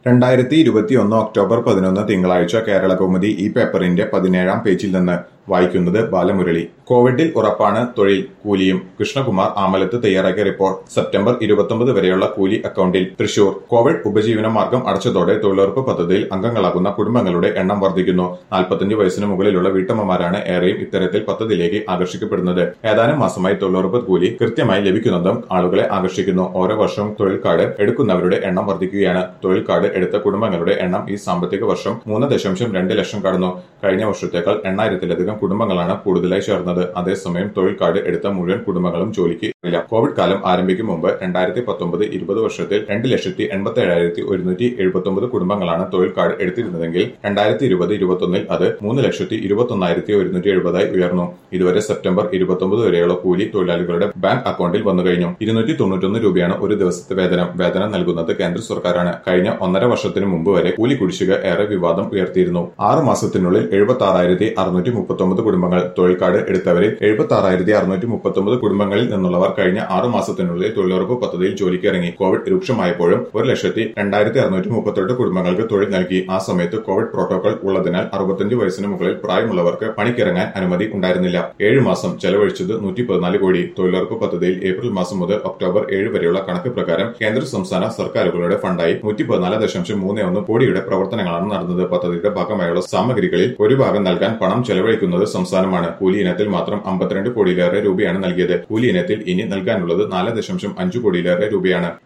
രണ്ടായിരത്തി ഇരുപത്തിയൊന്ന് ഒക്ടോബർ പതിനൊന്ന് തിങ്കളാഴ്ച കേരള കൗമുദി ഈ പേപ്പറിന്റെ പതിനേഴാം പേജിൽ നിന്ന് വായിക്കുന്നത് ബാലമുരളി കോവിഡിൽ ഉറപ്പാണ് തൊഴിൽ കൂലിയും കൃഷ്ണകുമാർ ആമലത്ത് തയ്യാറാക്കിയ റിപ്പോർട്ട് സെപ്റ്റംബർ ഇരുപത്തൊമ്പത് വരെയുള്ള കൂലി അക്കൌണ്ടിൽ തൃശൂർ കോവിഡ് ഉപജീവന മാർഗം അടച്ചതോടെ തൊഴിലുറപ്പ് പദ്ധതിയിൽ അംഗങ്ങളാകുന്ന കുടുംബങ്ങളുടെ എണ്ണം വർദ്ധിക്കുന്നു നാൽപ്പത്തഞ്ച് വയസ്സിന് മുകളിലുള്ള വീട്ടമ്മമാരാണ് ഏറെയും ഇത്തരത്തിൽ പദ്ധതിയിലേക്ക് ആകർഷിക്കപ്പെടുന്നത് ഏതാനും മാസമായി തൊഴിലുറപ്പ് കൂലി കൃത്യമായി ലഭിക്കുന്നതും ആളുകളെ ആകർഷിക്കുന്നു ഓരോ വർഷവും തൊഴിൽ കാർഡ് എടുക്കുന്നവരുടെ എണ്ണം വർദ്ധിക്കുകയാണ് തൊഴിൽ കാർഡ് എടുത്ത കുടുംബങ്ങളുടെ എണ്ണം ഈ സാമ്പത്തിക വർഷം മൂന്ന് ദശാംശം രണ്ട് ലക്ഷം കടന്നു കഴിഞ്ഞ വർഷത്തേക്കാൾ എണ്ണായിരത്തിലധികം കുടുംബങ്ങളാണ് കൂടുതലായി ചേർന്നത് അതേസമയം തൊഴിൽ കാർഡ് എടുത്ത മുഴുവൻ കുടുംബങ്ങളും ജോലിക്ക് ഇല്ല കോവിഡ് കാലം ആരംഭിക്കും മുമ്പ് രണ്ടായിരത്തി പത്തൊമ്പത് ഇരുപത് വർഷത്തിൽ രണ്ട് ലക്ഷത്തി എൺപത്തി ഏഴായിരത്തി ഒരുന്നൂറ്റി എഴുപത്തി ഒമ്പത് കുടുംബങ്ങളാണ് തൊഴിൽ കാർഡ് എടുത്തിരുന്നതെങ്കിൽ രണ്ടായിരത്തി ഇരുപത് ഇരുപത്തൊന്നിൽ അത് മൂന്ന് ലക്ഷത്തി ഇരുപത്തി ഒന്നായിരത്തി ഒരുന്നൂറ്റി എഴുപതായി ഉയർന്നു ഇതുവരെ സെപ്റ്റംബർ ഇരുപത്തൊമ്പത് വരെയുള്ള കൂലി തൊഴിലാളികളുടെ ബാങ്ക് അക്കൌണ്ടിൽ വന്നു കഴിഞ്ഞു ഇരുന്നൂറ്റി തൊണ്ണൂറ്റൊന്ന് രൂപയാണ് ഒരു ദിവസത്തെ വേതനം വേതനം നൽകുന്നത് കേന്ദ്ര സർക്കാരാണ് കഴിഞ്ഞ ഒന്നര വർഷത്തിന് മുമ്പ് വരെ കൂലി കുടിശ്ശിക ഏറെ വിവാദം ഉയർത്തിയിരുന്നു ആറ് മാസത്തിനുള്ളിൽ എഴുപത്തി ആറായിരത്തി അറുന്നൂറ്റി മുപ്പത്തൊമ്പത് കുടുംബങ്ങൾ തൊഴിൽ കാർഡ് എടുത്തവരിൽ എഴുപത്തി ആറായിരത്തി അറുന്നൂറ്റി മുപ്പത്തൊമ്പത് കുടുംബങ്ങളിൽ നിന്നുള്ളവർ കഴിഞ്ഞ ആറ് മാസത്തിനുള്ളിൽ തൊഴിലുറപ്പ് പദ്ധതിയിൽ ജോലിക്ക് ഇറങ്ങി കോവിഡ് രൂക്ഷമായപ്പോഴും ഒരു ലക്ഷത്തി രണ്ടായിരത്തി അറുന്നൂറ്റി മുപ്പത്തെട്ട് കുടുംബങ്ങൾക്ക് തൊഴിൽ നൽകി ആ സമയത്ത് കോവിഡ് പ്രോട്ടോകോൾ ഉള്ളതിനാൽ അറുപത്തഞ്ച് വയസ്സിന് മുകളിൽ പ്രായമുള്ളവർക്ക് പണിക്കിറങ്ങാൻ അനുമതി ഉണ്ടായിരുന്നില്ല ഏഴ് മാസം ചെലവഴിച്ചത് നൂറ്റി പതിനാല് കോടി തൊഴിലുറപ്പ് പദ്ധതിയിൽ ഏപ്രിൽ മാസം മുതൽ ഒക്ടോബർ ഏഴ് വരെയുള്ള കണക്ക് പ്രകാരം കേന്ദ്ര സംസ്ഥാന സർക്കാരുകളുടെ ഫണ്ടായി നൂറ്റി പതിനാല് ദശാംശം മൂന്ന് ഒന്ന് കോടിയുടെ പ്രവർത്തനങ്ങളാണ് നടന്നത് പദ്ധതിയുടെ ഭാഗമായുള്ള സാമഗ്രികളിൽ ഒരു ഭാഗം നൽകാൻ പണം ചെലവഴിക്കുന്നത് സംസ്ഥാനമാണ് കൂലി ഇനത്തിൽ മാത്രം അമ്പത്തിരണ്ട് കോടിയിലേറെ രൂപയാണ് നൽകിയത് കൂലി ഇനത്തിൽ ഇനി നൽകാനുള്ളത് നാല് ദശാംശം അഞ്ച് കോടിയിലേറെ രൂപയാണ്